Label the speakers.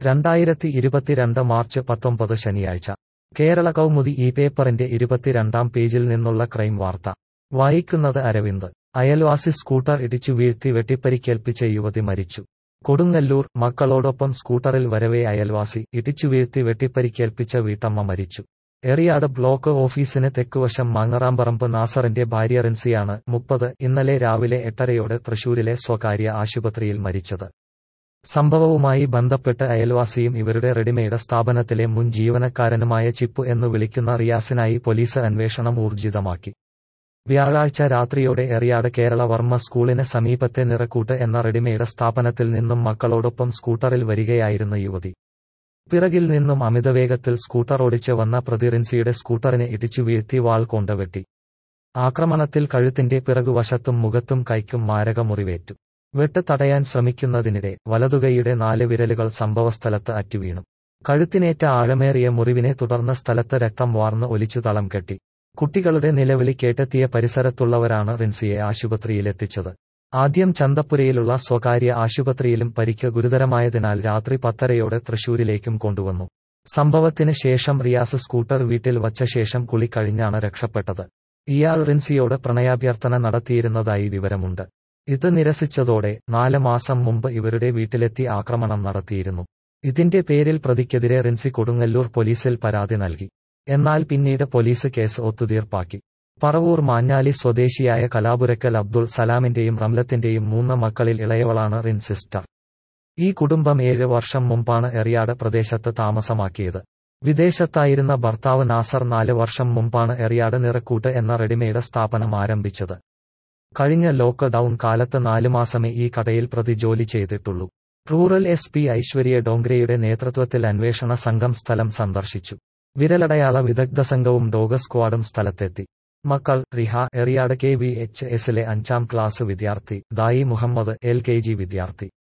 Speaker 1: രണ്ടായിരത്തി ഇരുപത്തിരണ്ട് മാർച്ച് പത്തൊമ്പത് ശനിയാഴ്ച കേരള കൗമുദി ഈ പേപ്പറിന്റെ ഇരുപത്തിരണ്ടാം പേജിൽ നിന്നുള്ള ക്രൈം വാർത്ത വായിക്കുന്നത് അരവിന്ദ് അയൽവാസി സ്കൂട്ടർ ഇടിച്ചു വീഴ്ത്തി വെട്ടിപ്പരിക്കേൽപ്പിച്ച യുവതി മരിച്ചു കൊടുങ്ങല്ലൂർ മക്കളോടൊപ്പം സ്കൂട്ടറിൽ വരവേ അയൽവാസി ഇടിച്ചു വീഴ്ത്തി വെട്ടിപ്പരിക്കേൽപ്പിച്ച വീട്ടമ്മ മരിച്ചു എറിയാട് ബ്ലോക്ക് ഓഫീസിന് തെക്കുവശം മാങ്ങറാമ്പറമ്പ് നാസറിന്റെ ഭാര്യ റിൻസിയാണ് മുപ്പത് ഇന്നലെ രാവിലെ എട്ടരയോടെ തൃശൂരിലെ സ്വകാര്യ ആശുപത്രിയിൽ മരിച്ചത് സംഭവവുമായി ബന്ധപ്പെട്ട് അയൽവാസിയും ഇവരുടെ റെഡിമെയ്ഡ് സ്ഥാപനത്തിലെ മുൻ ജീവനക്കാരനുമായ ചിപ്പു എന്നു വിളിക്കുന്ന റിയാസിനായി പോലീസ് അന്വേഷണം ഊർജിതമാക്കി വ്യാഴാഴ്ച രാത്രിയോടെ എറിയാട് കേരള വർമ്മ സ്കൂളിന് സമീപത്തെ നിറക്കൂട്ട് എന്ന റെഡിമെയ്ഡ് സ്ഥാപനത്തിൽ നിന്നും മക്കളോടൊപ്പം സ്കൂട്ടറിൽ വരികയായിരുന്ന യുവതി പിറകിൽ നിന്നും അമിതവേഗത്തിൽ സ്കൂട്ടർ ഓടിച്ച് വന്ന പ്രതി റിൻസിയുടെ സ്കൂട്ടറിനെ ഇടിച്ചു വീഴ്ത്തി വാൾ കൊണ്ടുവെട്ടി ആക്രമണത്തിൽ കഴുത്തിന്റെ പിറകുവശത്തും മുഖത്തും കൈക്കും മാരക മുറിവേറ്റു വെട്ട് തടയാൻ ശ്രമിക്കുന്നതിനിടെ വലതുകൈയുടെ നാല് വിരലുകൾ സംഭവസ്ഥലത്ത് അറ്റുവീണു കഴുത്തിനേറ്റ ആഴമേറിയ മുറിവിനെ തുടർന്ന് സ്ഥലത്ത് രക്തം വാർന്ന് ഒലിച്ചു തളം കെട്ടി കുട്ടികളുടെ നിലവിളി കേട്ടെത്തിയ പരിസരത്തുള്ളവരാണ് റിൻസിയെ ആശുപത്രിയിലെത്തിച്ചത് ആദ്യം ചന്തപ്പുരയിലുള്ള സ്വകാര്യ ആശുപത്രിയിലും പരിക്ക് ഗുരുതരമായതിനാൽ രാത്രി പത്തരയോടെ തൃശൂരിലേക്കും കൊണ്ടുവന്നു സംഭവത്തിന് ശേഷം റിയാസ് സ്കൂട്ടർ വീട്ടിൽ വച്ച ശേഷം കുളി കഴിഞ്ഞാണ് രക്ഷപ്പെട്ടത് ഇയാൾ റിൻസിയോട് പ്രണയാഭ്യർത്ഥന നടത്തിയിരുന്നതായി വിവരമുണ്ട് ഇത് നിരസിച്ചതോടെ നാല് മാസം മുമ്പ് ഇവരുടെ വീട്ടിലെത്തി ആക്രമണം നടത്തിയിരുന്നു ഇതിന്റെ പേരിൽ പ്രതിക്കെതിരെ റിൻസി കൊടുങ്ങല്ലൂർ പോലീസിൽ പരാതി നൽകി എന്നാൽ പിന്നീട് പോലീസ് കേസ് ഒത്തുതീർപ്പാക്കി പറവൂർ മാഞ്ഞാലി സ്വദേശിയായ കലാപുരക്കൽ അബ്ദുൾ സലാമിന്റെയും റംലത്തിന്റെയും മൂന്ന് മക്കളിൽ ഇളയവളാണ് റിൻ സിസ്റ്റർ ഈ കുടുംബം ഏഴ് വർഷം മുമ്പാണ് എറിയാട് പ്രദേശത്ത് താമസമാക്കിയത് വിദേശത്തായിരുന്ന ഭർത്താവ് നാസർ നാല് വർഷം മുമ്പാണ് എറിയാട് നിറക്കൂട്ട് എന്ന റെഡിമെയ്ഡ് സ്ഥാപനം ആരംഭിച്ചത് കഴിഞ്ഞ ലോക്ക് ഡൌൺ കാലത്ത് നാലു മാസമേ ഈ കടയിൽ പ്രതി ജോലി ചെയ്തിട്ടുള്ളൂ റൂറൽ എസ് പി ഐശ്വര്യ ഡോങ്ഗ്രയുടെ നേതൃത്വത്തിൽ അന്വേഷണ സംഘം സ്ഥലം സന്ദർശിച്ചു വിരലടയാള വിദഗ്ധ സംഘവും ഡോഗ് സ്ക്വാഡും സ്ഥലത്തെത്തി മക്കൾ Riha Eriyad K V H എസിലെ അഞ്ചാം ക്ലാസ് വിദ്യാർത്ഥി ദായി മുഹമ്മദ് എൽ കെ ജി വിദ്യാർത്ഥി